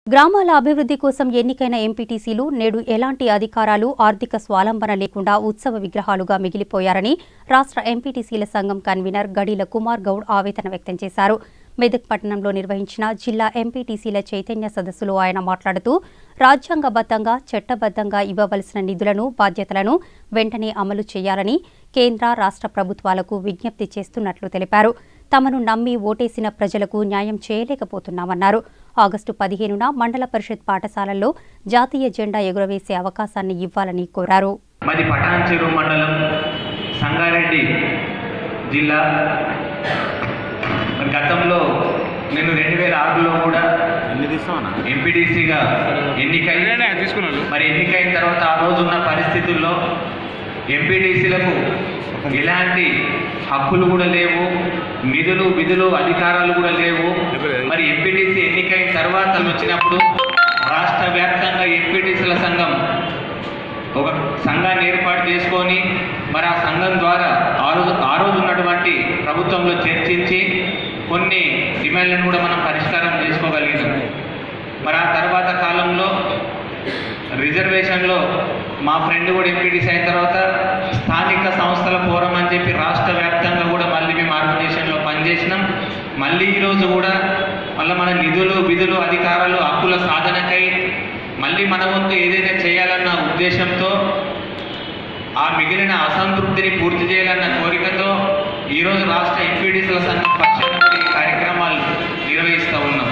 గ్రామాల అభివృద్ధి కోసం ఎన్నికైన ఎంపీటీసీలు నేడు ఎలాంటి అధికారాలు ఆర్థిక స్వాలంబన లేకుండా ఉత్సవ విగ్రహాలుగా మిగిలిపోయారని రాష్ట్ర ఎంపీటీసీల సంఘం కన్వీనర్ గడిల కుమార్ గౌడ్ ఆవేదన వ్యక్తం చేశారు మెదక్ పట్టణంలో నిర్వహించిన జిల్లా ఎంపీటీసీల చైతన్య సదస్సులో ఆయన మాట్లాడుతూ రాజ్యాంగబద్ధంగా చట్టబద్ధంగా ఇవ్వవలసిన నిధులను బాధ్యతలను వెంటనే అమలు చేయాలని కేంద్ర రాష్ట్ర ప్రభుత్వాలకు విజ్ఞప్తి చేస్తున్నట్లు తెలిపారు తమను నమ్మి ఓటేసిన ప్రజలకు న్యాయం చేయలేకపోతున్నామన్నారు ఆగస్టు పదిహేనున మండల పరిషత్ పాఠశాలల్లో జాతీయ జెండా ఎగురవేసే అవకాశాన్ని ఇవ్వాలని కోరారు మాది పటాన్ చెరువు మండలం సంగారెడ్డి జిల్లా మరి గతంలో నేను రెండు వేల ఆరులో కూడా ఎన్ని తీస్తామన్నా ఎంపీటీసీగా ఎన్నికై తీసుకున్నాను మరి ఎన్నికైన తర్వాత ఆ రోజున్న పరిస్థితుల్లో ఎంపీటీసీలకు ఎలాంటి హక్కులు కూడా లేవు నిధులు విధులు అధికారాలు కూడా లేవు మరి ఎంపీటీసీ ఎన్నికైన తర్వాత వచ్చినప్పుడు రాష్ట్ర వ్యాప్తంగా ఎంపీటీసీల సంఘం ఒక సంఘాన్ని ఏర్పాటు చేసుకొని మరి ఆ సంఘం ద్వారా ఆ రోజు ఆ రోజు ఉన్నటువంటి ప్రభుత్వంలో చర్చించి కొన్ని డిమాండ్లను కూడా మనం పరిష్కారం చేసుకోగలిగినాం మరి ఆ తర్వాత కాలంలో రిజర్వేషన్లో మా ఫ్రెండ్ కూడా ఎంపీటీసీ అయిన తర్వాత స్థానిక సంస్థల ఫోరం అని చెప్పి రాష్ట్ర వ్యాప్తంగా కూడా మళ్ళీ మేము ఆర్గనైజేషన్లో పనిచేసినాం మళ్ళీ ఈరోజు కూడా మళ్ళీ మన నిధులు విధులు అధికారాలు హక్కుల సాధనకై మళ్ళీ మన వంతు ఏదైనా చేయాలన్న ఉద్దేశంతో ఆ మిగిలిన అసంతృప్తిని పూర్తి చేయాలన్న కోరికతో ఈరోజు రాష్ట్ర ఎంపీడీసీల సంఘం పక్షాన కూడా ఈ కార్యక్రమాలు నిర్వహిస్తూ ఉన్నాం